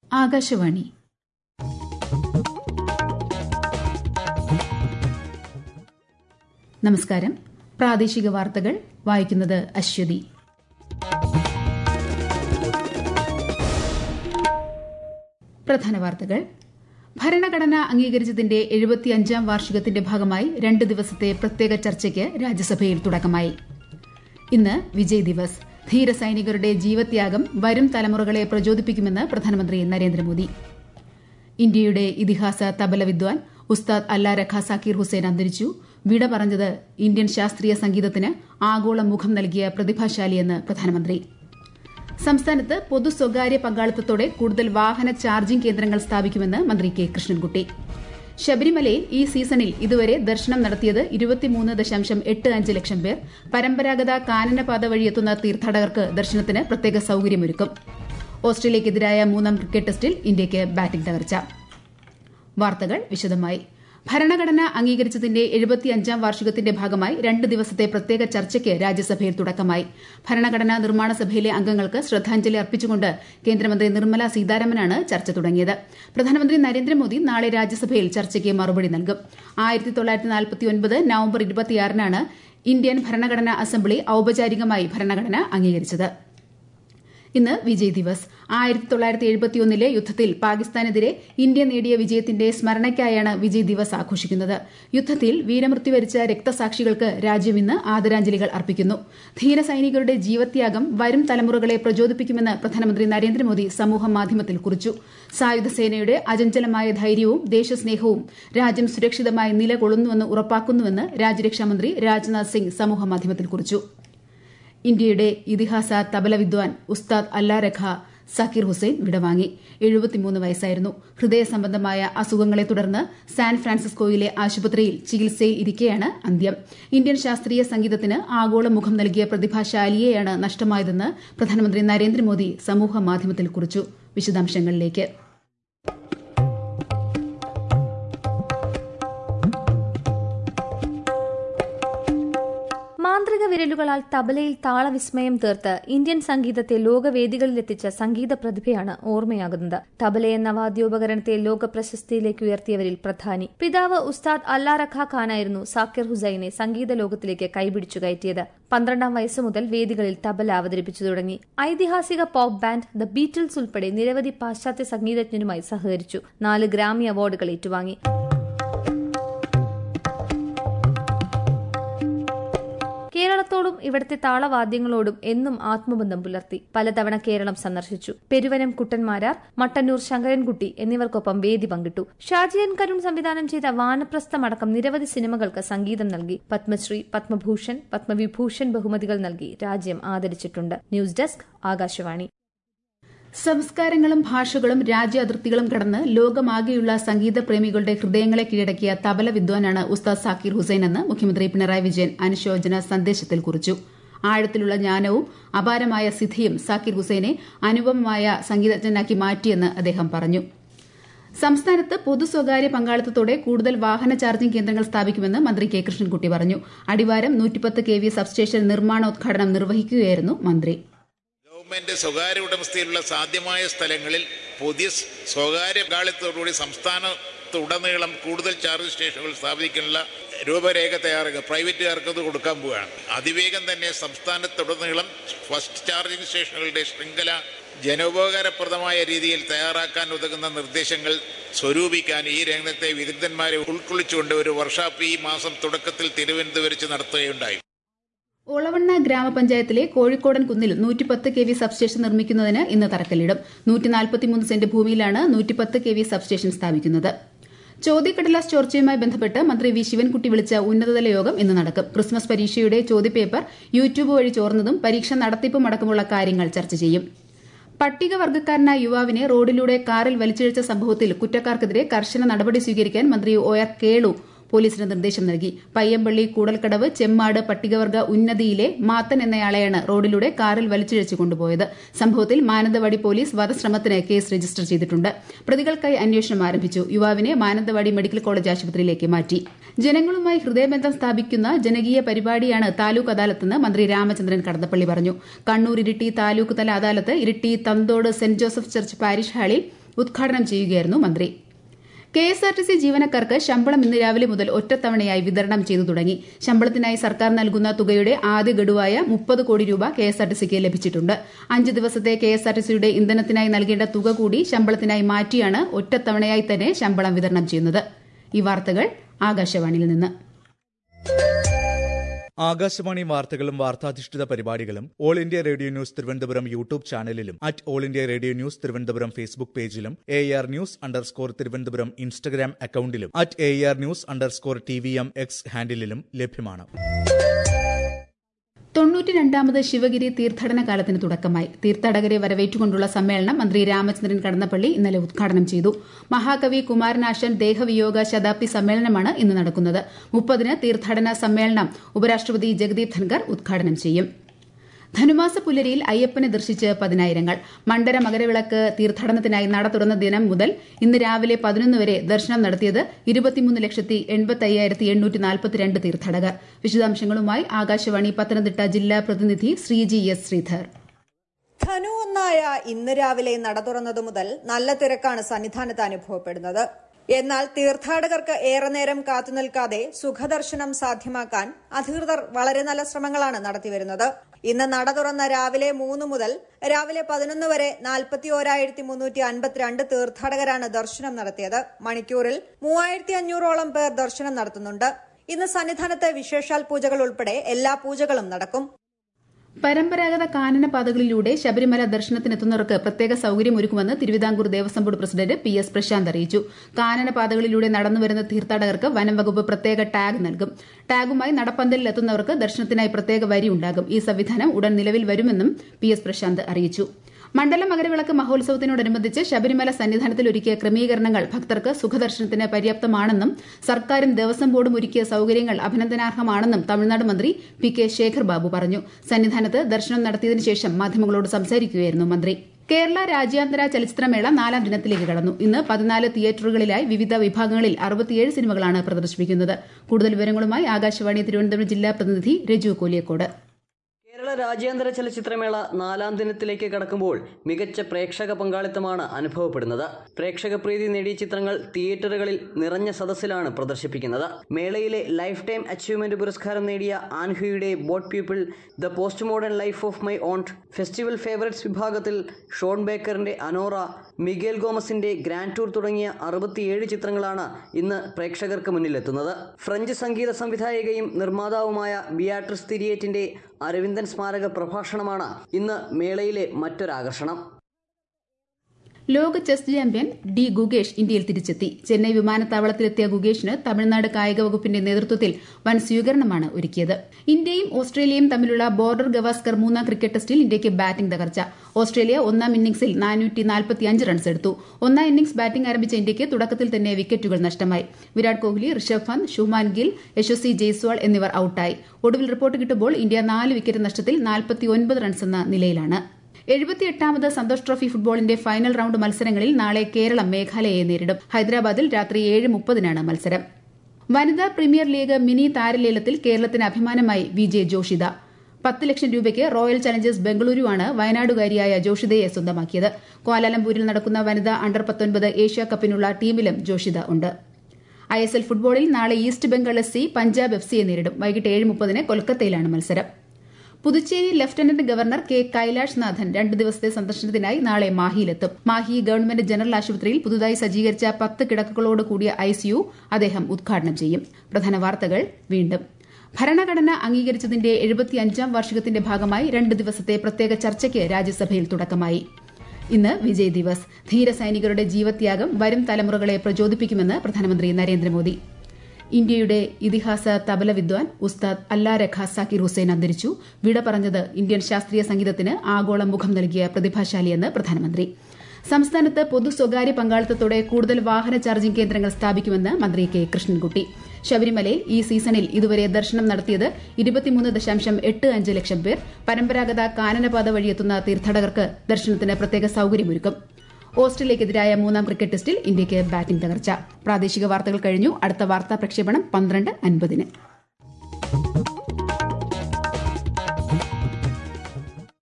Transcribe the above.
ആകാശവാണി നമസ്കാരം പ്രാദേശിക വാർത്തകൾ വായിക്കുന്നത് അശ്വതി പ്രധാന വാർത്തകൾ ഭരണഘടന അംഗീകരിച്ചതിന്റെ എഴുപത്തിയഞ്ചാം വാർഷികത്തിന്റെ ഭാഗമായി രണ്ട് ദിവസത്തെ പ്രത്യേക ചർച്ചയ്ക്ക് രാജ്യസഭയിൽ തുടക്കമായി ഇന്ന് വിജയ് ദിവസ് ധീരസൈനികരുടെ ജീവത്യാഗം വരും തലമുറകളെ പ്രചോദിപ്പിക്കുമെന്ന് പ്രധാനമന്ത്രി നരേന്ദ്രമോദി ഇന്ത്യയുടെ ഇതിഹാസ തബല വിദ്വാൻ ഉസ്താദ് അല്ലാരഖ സാക്കീർ ഹുസൈൻ അന്തരിച്ചു വിട പറഞ്ഞത് ഇന്ത്യൻ ശാസ്ത്രീയ സംഗീതത്തിന് ആഗോള മുഖം നൽകിയ പ്രതിഭാശാലിയെന്ന് പ്രധാനമന്ത്രി സംസ്ഥാനത്ത് പൊതു സ്വകാര്യ പങ്കാളിത്തത്തോടെ കൂടുതൽ വാഹന ചാർജിംഗ് കേന്ദ്രങ്ങൾ സ്ഥാപിക്കുമെന്ന് മന്ത്രി കെ കൃഷ്ണൻകുട്ടി ശബരിമലയിൽ ഈ സീസണിൽ ഇതുവരെ ദർശനം നടത്തിയത് ഇരുപത്തിമൂന്ന് ദശാംശം എട്ട് അഞ്ച് ലക്ഷം പേർ പരമ്പരാഗത കാനനപാത വഴിയെത്തുന്ന തീർത്ഥാടകർക്ക് ദർശനത്തിന് പ്രത്യേക സൌകര്യമൊരുക്കും ഓസ്ട്രേലിയക്കെതിരായ മൂന്നാം ക്രിക്കറ്റ് ടെസ്റ്റിൽ ഇന്ത്യയ്ക്ക് ബാറ്റിംഗ് തകർച്ച വാർത്തകൾ വിശദമായി ഭരണഘടന അംഗീകരിച്ചതിന്റെ എഴുപത്തിയഞ്ചാം വാർഷികത്തിന്റെ ഭാഗമായി രണ്ട് ദിവസത്തെ പ്രത്യേക ചർച്ചയ്ക്ക് രാജ്യസഭയിൽ തുടക്കമായി ഭരണഘടനാ നിർമ്മാണ സഭയിലെ അംഗങ്ങൾക്ക് ശ്രദ്ധാഞ്ജലി അർപ്പിച്ചുകൊണ്ട് കേന്ദ്രമന്ത്രി നിർമ്മല സീതാരാമനാണ് ചർച്ച തുടങ്ങിയത് പ്രധാനമന്ത്രി നരേന്ദ്രമോദി നാളെ രാജ്യസഭയിൽ ചർച്ചയ്ക്ക് മറുപടി നൽകും ആയിരത്തി തൊള്ളായിരത്തി നാൽപ്പത്തിയൊൻപത് നവംബർ ഇരുപത്തിയാറിനാണ് ഇന്ത്യൻ ഭരണഘടനാ അസംബ്ലി ഔപചാരികമായി ഭരണഘടന അംഗീകരിച്ചത് ഇന്ന് വിജയ് ദിവസ് ആയിരത്തി തൊള്ളായിരത്തി എഴുപത്തിയൊന്നിലെ യുദ്ധത്തിൽ പാകിസ്ഥാനെതിരെ ഇന്ത്യ നേടിയ വിജയത്തിന്റെ സ്മരണയ്ക്കായാണ് വിജയ് ദിവസ് ആഘോഷിക്കുന്നത് യുദ്ധത്തിൽ വീരമൃത്യു വരിച്ച രക്തസാക്ഷികൾക്ക് രാജ്യം ഇന്ന് ആദരാഞ്ജലികൾ അർപ്പിക്കുന്നു ധീരസൈനികരുടെ ജീവത്യാഗം വരും തലമുറകളെ പ്രചോദിപ്പിക്കുമെന്ന് പ്രധാനമന്ത്രി നരേന്ദ്രമോദി സമൂഹമാധ്യമത്തിൽ കുറിച്ചു സായുധസേനയുടെ അചഞ്ചലമായ ധൈര്യവും ദേശസ്നേഹവും രാജ്യം സുരക്ഷിതമായി നിലകൊള്ളുന്നുവെന്ന് ഉറപ്പാക്കുന്നുവെന്ന് രാജ്യരക്ഷാമന്ത്രി രാജ്നാഥ് സിംഗ് സമൂഹമാധ്യമത്തിൽ കുറിച്ചു ഇന്ത്യയുടെ ഇതിഹാസ തബല വിദ്വാൻ ഉസ്താദ് അല്ലാരഖ സക്കീർ ഹുസൈൻ വിടവാങ്ങി എഴുപത്തിമൂന്ന് വയസ്സായിരുന്നു ഹൃദയ സംബന്ധമായ അസുഖങ്ങളെ തുടർന്ന് സാൻ ഫ്രാൻസിസ്കോയിലെ ആശുപത്രിയിൽ ചികിത്സയിൽ ഇരിക്കെയാണ് അന്ത്യം ഇന്ത്യൻ ശാസ്ത്രീയ സംഗീതത്തിന് ആഗോള മുഖം നൽകിയ പ്രതിഭാശാലിയെയാണ് നഷ്ടമായതെന്ന് പ്രധാനമന്ത്രി നരേന്ദ്രമോദി സമൂഹ മാധ്യമത്തിൽ കുറിച്ചു വിശദാംശങ്ങളിലേക്ക് മാന്ത്രിക വിരലുകളാൽ തബലയിൽ താളവിസ്മയം തീർത്ത് ഇന്ത്യൻ സംഗീതത്തെ ലോകവേദികളിലെത്തിച്ച സംഗീത പ്രതിഭയാണ് ഓർമ്മയാകുന്നത് തബല എന്ന വാദ്യോപകരണത്തെ ലോക പ്രശസ്തിയിലേക്ക് ഉയർത്തിയവരിൽ പ്രധാനി പിതാവ് ഉസ്താദ് അല്ലാറഖ ഖാനായിരുന്നു സാക്കിർ ഹുസൈനെ സംഗീത ലോകത്തിലേക്ക് കൈപിടിച്ചു കയറ്റിയത് പന്ത്രണ്ടാം വയസ്സ് മുതൽ വേദികളിൽ തബല അവതരിപ്പിച്ചു തുടങ്ങി ഐതിഹാസിക പോപ്പ് ബാൻഡ് ദ ബീറ്റിൽസ് ഉൾപ്പെടെ നിരവധി പാശ്ചാത്യ സംഗീതജ്ഞരുമായി സഹകരിച്ചു നാല് ഗ്രാമി അവാർഡുകൾ ഏറ്റുവാങ്ങി കേരളത്തോടും ഇവിടുത്തെ താളവാദ്യങ്ങളോടും എന്നും ആത്മബന്ധം പുലർത്തി പലതവണ കേരളം സന്ദർശിച്ചു പെരുവനം കുട്ടന്മാരാർ മട്ടന്നൂർ ശങ്കരൻകുട്ടി എന്നിവർക്കൊപ്പം വേദി പങ്കിട്ടു ഷാജിയൻ കരുൺ സംവിധാനം ചെയ്ത വാനപ്രസ്ഥമടക്കം നിരവധി സിനിമകൾക്ക് സംഗീതം നൽകി പത്മശ്രീ പത്മഭൂഷൺ പത്മവിഭൂഷൺ ബഹുമതികൾ നൽകി രാജ്യം ആദരിച്ചിട്ടുണ്ട് ന്യൂസ് ഡെസ്ക് ആകാശവാണി സംസ്കാരങ്ങളും ഭാഷകളും രാജ്യാതിർത്തികളും കടന്ന് ലോകമാകെയുള്ള സംഗീത പ്രേമികളുടെ ഹൃദയങ്ങളെ കീഴടക്കിയ തബല വിദ്വാനാണ് ഉസ്താദ് സാക്കിർ ഹുസൈൻ എന്ന് മുഖ്യമന്ത്രി പിണറായി വിജയൻ അനുശോചന സന്ദേശത്തിൽ കുറിച്ചു ആഴത്തിലുള്ള ജ്ഞാനവും അപാരമായ സിദ്ധിയും സാക്കിർ ഹുസൈനെ അനുപമമായ സംഗീതജ്ഞനാക്കി മാറ്റിയെന്ന് അദ്ദേഹം പറഞ്ഞു സംസ്ഥാനത്ത് പൊതു സ്വകാര്യ പങ്കാളിത്തത്തോടെ കൂടുതൽ വാഹന ചാർജിംഗ് കേന്ദ്രങ്ങൾ സ്ഥാപിക്കുമെന്ന് മന്ത്രി കെ കൃഷ്ണൻകുട്ടി പറഞ്ഞു അടിവാരം നൂറ്റിപ്പത്ത് കെ വി സബ്സ്റ്റേഷൻ നിർമ്മാണോദ്ഘാടനം നിർവഹിക്കുകയായിരുന്നു മന്ത്രി ഗവൺമെന്റ് സ്വകാര്യ ഉടമസ്ഥയിലുള്ള സാധ്യമായ സ്ഥലങ്ങളിൽ പുതിയ സ്വകാര്യ പങ്കാളിത്തത്തോടുകൂടി സംസ്ഥാനത്തുടനീളം കൂടുതൽ ചാർജ് സ്റ്റേഷനുകൾ സ്ഥാപിക്കാനുള്ള രൂപരേഖ തയ്യാറാക്കുക പ്രൈവറ്റുകാർക്ക് അത് കൊടുക്കാൻ പോവുകയാണ് അതിവേഗം തന്നെ സംസ്ഥാനത്തുടനീളം ഫസ്റ്റ് ചാർജിംഗ് സ്റ്റേഷനുകളുടെ ശൃംഖല ജനോപകാരപ്രദമായ രീതിയിൽ തയ്യാറാക്കാൻ ഉതകുന്ന നിർദ്ദേശങ്ങൾ സ്വരൂപിക്കാൻ ഈ രംഗത്തെ വിദഗ്ധന്മാരെ ഉൾക്കൊള്ളിച്ചുകൊണ്ട് ഒരു വർക്ക്ഷോപ്പ് ഈ മാസം തുടക്കത്തിൽ തിരുവനന്തപുരത്ത് നടത്തുകയുണ്ടായി ഒളവണ്ണ ഗ്രാമപഞ്ചായത്തിലെ കോഴിക്കോടൻ കുന്നിൽ നൂറ്റിപ്പത്ത് കെ വി സബ്സ്റ്റേഷൻ നിർമ്മിക്കുന്നതിന് ഇന്ന് തറക്കല്ലിടും നൂറ്റിനാൽപ്പത്തിമൂന്ന് സെന്റ് ഭൂമിയിലാണ് നൂറ്റിപ്പത്ത് കെ വി സബ്സ്റ്റേഷൻ സ്ഥാപിക്കുന്നത് ചോദ്യക്കടലാസ് ചോർച്ചയുമായി ബന്ധപ്പെട്ട് മന്ത്രി വി ശിവൻകുട്ടി വിളിച്ച ഉന്നതതല യോഗം ഇന്ന് നടക്കും ക്രിസ്മസ് പരീക്ഷയുടെ ചോദ്യപേപ്പർ യൂട്യൂബ് വഴി ചോർന്നതും പരീക്ഷ നടത്തിപ്പും അടക്കമുള്ള കാര്യങ്ങൾ ചർച്ച ചെയ്യും പട്ടികവർഗ്ഗക്കാരനായ യുവാവിനെ റോഡിലൂടെ കാറിൽ വലിച്ചിഴച്ച സംഭവത്തിൽ കുറ്റക്കാർക്കെതിരെ കർശന നടപടി സ്വീകരിക്കാൻ മന്ത്രി ഒ ആർ കേളു പോലീസിന് നിർദ്ദേശം നൽകി പയ്യമ്പള്ളി കൂടൽക്കടവ് ചെമ്മാട് പട്ടികവർഗ ഉന്നതിയിലെ മാത്തൻ എന്നയാളെയാണ് റോഡിലൂടെ കാറിൽ വലിച്ചിഴച്ചു കൊണ്ടുപോയത് സംഭവത്തിൽ മാനന്തവാടി പോലീസ് വധശ്രമത്തിന് കേസ് രജിസ്റ്റർ ചെയ്തിട്ടുണ്ട് പ്രതികൾക്കായി അന്വേഷണം ആരംഭിച്ചു യുവാവിനെ മാനന്തവാടി മെഡിക്കൽ കോളേജ് ആശുപത്രിയിലേക്ക് മാറ്റി ജനങ്ങളുമായി ഹൃദയബന്ധം സ്ഥാപിക്കുന്ന ജനകീയ പരിപാടിയാണ് താലൂക്ക് അദാലത്തെന്ന് മന്ത്രി രാമചന്ദ്രൻ കടന്നപ്പള്ളി പറഞ്ഞു കണ്ണൂർ ഇരിട്ടി താലൂക്ക് തല adalat Iritty Thanthode Saint Joseph church parish ഹാളിൽ ഉദ്ഘാടനം ചെയ്യുകയായിരുന്നു മന്ത്രി K S R T C ജീവനക്കാർക്ക് ശമ്പളം ഇന്ന് രാവിലെ മുതൽ ഒറ്റത്തവണയായി വിതരണം ചെയ്തു തുടങ്ങി ശമ്പളത്തിനായി സർക്കാർ നൽകുന്ന തുകയുടെ ആദ്യ ഗഡുവായ മുപ്പത് കോടി രൂപ കെ എസ് ആർ ടി സിക്ക് ലഭിച്ചിട്ടുണ്ട് അഞ്ച് ദിവസത്തെ കെ എസ് ആർ ടി സിയുടെ ഇന്ധനത്തിനായി നൽകേണ്ട തുക കൂടി ശമ്പളത്തിനായി മാറ്റിയാണ് ഒറ്റത്തവണയായി തന്നെ ശമ്പളം വിതരണം ചെയ്യുന്നത് ഈ വാർത്തകൾ ആകാശവാണിയിൽ നിന്ന് ആകാശവാണി വാർത്തകളും വാർത്താധിഷ്ഠിത പരിപാടികളും All India Radio news Thiruvananthapuram YouTube ചാനലിലും at All India Radio news Thiruvananthapuram Facebook പേജിലും A R news underscore Thiruvananthapuram Instagram അക്കൌണ്ടിലും at A R news underscore T V M X ഹാൻഡിലും ലഭ്യമാണ് തൊണ്ണൂറ്റിരണ്ടാമത് ശിവഗിരി തീർത്ഥാടന കാലത്തിന് തുടക്കമായി തീർത്ഥാടകരെ വരവേറ്റുകൊണ്ടുള്ള സമ്മേളനം മന്ത്രി രാമചന്ദ്രൻ കടന്നപ്പള്ളി ഇന്നലെ ഉദ്ഘാടനം ചെയ്തു മഹാകവി കുമാരനാശൻ ദേഹവിയോഗ ശതാബ്ദി സമ്മേളനമാണ് ഇന്ന് നടക്കുന്നത് മുപ്പതിന് തീർത്ഥാടന സമ്മേളനം ഉപരാഷ്ട്രപതി ജഗദീപ് ധൻഖർ ഉദ്ഘാടനം ചെയ്യും ധനുമാസ പുലരിയിൽ അയ്യപ്പനെ ദർശിച്ച് പതിനായിരങ്ങൾ മണ്ഡര മകരവിളക്ക് തീർത്ഥാടനത്തിനായി നട തുറന്ന ദിനം മുതൽ ഇന്ന് രാവിലെ പതിനൊന്ന് വരെ ദർശനം നടത്തിയത് ഇരുപത്തിമൂന്ന് ലക്ഷത്തി എൺപത്തി അയ്യായിരത്തി എണ്ണൂറ്റി നാൽപ്പത്തിരണ്ട് തീർത്ഥാടകർ വിശദാംശങ്ങളുമായി ആകാശവാണി പത്തനംതിട്ട ജില്ലാ പ്രതിനിധി ശ്രീജി എസ് ശ്രീധർ ധനു ഒന്നായ ഇന്ന് രാവിലെ നട തുറന്നതു മുതൽ നല്ല തിരക്കാണ് സന്നിധാനത്ത് അനുഭവപ്പെടുന്നത് എന്നാൽ തീർത്ഥാടകർക്ക് ഏറെ നേരം കാത്തുനിൽക്കാതെ സുഖദർശനം സാധ്യമാക്കാൻ അധികൃതർ വളരെ നല്ല ശ്രമങ്ങളാണ് നടത്തിവരുന്നത് ഇന്ന് നട തുറന്ന രാവിലെ മൂന്ന് മുതൽ രാവിലെ പതിനൊന്ന് വരെ നാൽപ്പത്തി ഓരായിരത്തി മുന്നൂറ്റി അൻപത്തിരണ്ട് തീർത്ഥാടകരാണ് ദർശനം നടത്തിയത് മണിക്കൂറിൽ മൂവായിരത്തി അഞ്ഞൂറോളം പേർ ദർശനം നടത്തുന്നുണ്ട് ഇന്ന് സന്നിധാനത്ത് വിശേഷാൽ പൂജകൾ ഉൾപ്പെടെ എല്ലാ പൂജകളും നടക്കും പരമ്പരാഗത കാനനപാതകളിലൂടെ ശബരിമല ദർശനത്തിനെത്തുന്നവർക്ക് പ്രത്യേക സൌകര്യമൊരുക്കുമെന്ന് Thiruvithamkoor Devaswom board president P S Prasanth അറിയിച്ചു കാനനപാതകളിലൂടെ നടന്നുവരുന്ന തീർത്ഥാടകർക്ക് വനം വകുപ്പ് പ്രത്യേക ടാഗ് നൽകും ടാഗുമായി നടപ്പന്തലിൽ എത്തുന്നവർക്ക് ദർശനത്തിനായി പ്രത്യേക വരി ഉണ്ടാകും ഈ സംവിധാനം ഉടൻ നിലവിൽ വരുമെന്നും പി എസ് പ്രശാന്ത് അറിയിച്ചു മണ്ഡല മകരവിളക്ക് മഹോത്സവത്തിനോടനുബന്ധിച്ച് ശബരിമല സന്നിധാനത്തിൽ ഒരുക്കിയ ക്രമീകരണങ്ങൾ ഭക്തർക്ക് സുഖദർശനത്തിന് പര്യാപ്തമാണെന്നും സർക്കാരും ദേവസ്വം ബോർഡും ഒരുക്കിയ സൌകര്യങ്ങൾ അഭിനന്ദനാർഹമാണെന്നും തമിഴ്നാട് മന്ത്രി പി കെ ശേഖർ ബാബു പറഞ്ഞു സന്നിധാനത്ത് ദർശനം നടത്തിയതിനു ശേഷം മാധ്യമങ്ങളോട് സംസാരിക്കുകയായിരുന്നു മന്ത്രി കേരള രാജ്യാന്തര ചലച്ചിത്രമേള നാലാം ദിനത്തിലേക്ക് കടന്നു ഇന്ന് പതിനാല് തിയേറ്ററുകളിലായി വിവിധ വിഭാഗങ്ങളിൽ അറുപത്തിയേഴ് സിനിമകളാണ് പ്രദർശിപ്പിക്കുന്നത് കൂടുതൽ വിവരങ്ങളുമായി ആകാശവാണി തിരുവനന്തപുരം ജില്ലാ പ്രതിനിധി രജു കോലിയക്കോട് കേരള രാജ്യാന്തര ചലച്ചിത്രമേള നാലാം ദിനത്തിലേക്ക് കടക്കുമ്പോൾ മികച്ച പ്രേക്ഷക പങ്കാളിത്തമാണ് അനുഭവപ്പെടുന്നത് പ്രേക്ഷക പ്രീതി നേടിയ ചിത്രങ്ങൾ തിയേറ്ററുകളിൽ നിറഞ്ഞ സദസ്സിലാണ് പ്രദർശിപ്പിക്കുന്നത് മേളയിലെ ലൈഫ് ടൈം അച്ചീവ്മെന്റ് പുരസ്കാരം നേടിയ ആൻഹുയുടെ boat people the postmodern life of my aunt festival favourites വിഭാഗത്തിൽ ഷോൺ ബേക്കറിന്റെ അനോറ മിഗേൽ ഗോമസിന്റെ ഗ്രാൻഡ് ടൂർ തുടങ്ങിയ അറുപത്തിയേഴ് ചിത്രങ്ങളാണ് ഇന്ന് പ്രേക്ഷകർക്ക് മുന്നിലെത്തുന്നത് ഫ്രഞ്ച് സംഗീത സംവിധായകയും നിർമ്മാതാവുമായ ബിയാട്രിസ് തിരിയേറ്റിന്റെ അരവിന്ദൻ സ്മാരക പ്രഭാഷണമാണ് ഇന്ന് മേളയിലെ മറ്റൊരാകർഷണം ലോക ചെസ് ചാമ്പ്യൻ ഡി ഗുഗേഷ് ഇന്ത്യയിൽ തിരിച്ചെത്തി ചെന്നൈ വിമാനത്താവളത്തിലെത്തിയ ഗുഗേഷിന് തമിഴ്നാട് കായിക വകുപ്പിന്റെ നേതൃത്വത്തിൽ വൻ സ്വീകരണമാണ് ഒരുക്കിയത് ഇന്ത്യയും ഓസ്ട്രേലിയയും തമ്മിലുള്ള ബോർഡർ ഗവാസ്കർ മൂന്നാം ക്രിക്കറ്റ് ടെസ്റ്റിൽ ഇന്ത്യയ്ക്ക് ബാറ്റിംഗ് തകർച്ച ഓസ്ട്രേലിയ ഒന്നാം ഇന്നിംഗ്സിൽ റൺസ് എടുത്തു ഒന്നാം ഇന്നിംഗ്സ് ബാറ്റിംഗ് ആരംഭിച്ച ഇന്ത്യയ്ക്ക് തുടക്കത്തിൽ തന്നെ വിക്കറ്റുകൾ നഷ്ടമായി വിരാട് കോഹ്ലി ഋഷഭ് പന്ത് ഷുമാൻ ഗിൽ യശസ്വി ജയ്സ്വാൾ എന്നിവർ ഔട്ടായി ഒടുവിൽ റിപ്പോർട്ട് കിട്ടുമ്പോൾ ഇന്ത്യ നാല് വിക്കറ്റ് നഷ്ടത്തിൽ നാൽപ്പത്തിയൊൻപത് റൺസ് എന്ന നിലയിലാണ് എഴുപത്തിയെട്ടാമത് സന്തോഷ് ട്രോഫി ഫുട്ബോളിന്റെ ഫൈനൽ റൌണ്ട് മത്സരങ്ങളിൽ നാളെ കേരളം മേഘാലയയെ നേരിടും ഹൈദരാബാദിൽ രാത്രി ഏഴ് മുപ്പതിനാണ് മത്സരം വനിതാ പ്രീമിയർ ലീഗ് മിനി താരലേലത്തിൽ കേരളത്തിന് അഭിമാനമായി വി ജെ ജോഷിത പത്ത് ലക്ഷം രൂപയ്ക്ക് റോയൽ ചലഞ്ചേഴ്സ് ബംഗളൂരുവാണ് വയനാടുകാരിയായ ജോഷിതയെ സ്വന്തമാക്കിയത് ക്വാലാലംപൂരിൽ നടക്കുന്ന വനിതാ അണ്ടർ പത്തൊൻപത് ഏഷ്യ കപ്പിനുള്ള ടീമിലും ജോഷിത ഉണ്ട് ഐ എസ് എൽ ഫുട്ബോളിൽ നാളെ east Bengal F C Punjab F സിയെ നേരിടും വൈകിട്ട് ഏഴ് മുപ്പതിന് കൊൽക്കത്തയിലാണ് മത്സരം Puducherry lieutenant governor K Kailash Nathan രണ്ട് ദിവസത്തെ സന്ദർശനത്തിനായി നാളെ മാഹിയിലെത്തും മാഹി ഗവൺമെന്റ് ജനറൽ ആശുപത്രിയിൽ പുതുതായി സജ്ജീകരിച്ച പത്ത് കിടക്കകളോട് കൂടിയ ഐസിയു അദ്ദേഹം ഉദ്ഘാടനം ചെയ്യും പ്രധാന വാർത്തകൾ വീണ്ടും ഭരണഘടന അംഗീകരിച്ചതിന്റെ എഴുപത്തിയഞ്ചാം വാർഷികത്തിന്റെ ഭാഗമായി രണ്ട് ദിവസത്തെ പ്രത്യേക ചർച്ചയ്ക്ക് രാജ്യസഭയിൽ തുടക്കമായി ഇന്ന് വിജയ് ദിവസ് ധീരസൈനികരുടെ ജീവത്യാഗം വരും തലമുറകളെ പ്രചോദിപ്പിക്കുമെന്ന് പ്രധാനമന്ത്രി നരേന്ദ്രമോദി ഇന്ത്യയുടെ ഇതിഹാസ തബല വിദ്വാൻ ഉസ്താദ് അല്ലാരഖ സാക്കിർ ഹുസൈൻ അന്തരിച്ചു വിട പറഞ്ഞത് ഇന്ത്യൻ ശാസ്ത്രീയ സംഗീതത്തിന് ആഗോള മുഖം നൽകിയ പ്രതിഭാശാലിയെന്ന് പ്രധാനമന്ത്രി സംസ്ഥാനത്ത് പൊതു സ്വകാര്യ പങ്കാളിത്തത്തോടെ കൂടുതൽ വാഹന ചാർജിംഗ് കേന്ദ്രങ്ങൾ സ്ഥാപിക്കുമെന്ന് മന്ത്രി കെ കൃഷ്ണൻകുട്ടി ശബരിമലയിൽ ഈ സീസണിൽ ഇതുവരെ ദർശനം നടത്തിയത് ഇരുപത്തിമൂന്ന് ദശാംശം എട്ട് അഞ്ച് ലക്ഷം പേർ പരമ്പരാഗത കാനനപാത വഴിയെത്തുന്ന തീർത്ഥാടകർക്ക് ദർശനത്തിന് പ്രത്യേക സൌകര്യമൊരുക്കും ഓസ്ട്രേലിയക്കെതിരായ മൂന്നാം ക്രിക്കറ്റ് ടെസ്റ്റിൽ ഇന്ത്യയ്ക്ക് ബാറ്റിംഗ് തകർച്ച പ്രാദേശിക വാർത്തകൾ കഴിഞ്ഞു അടുത്ത വാർത്താ പ്രക്ഷേപണം പന്ത്രണ്ട് അൻപതിന്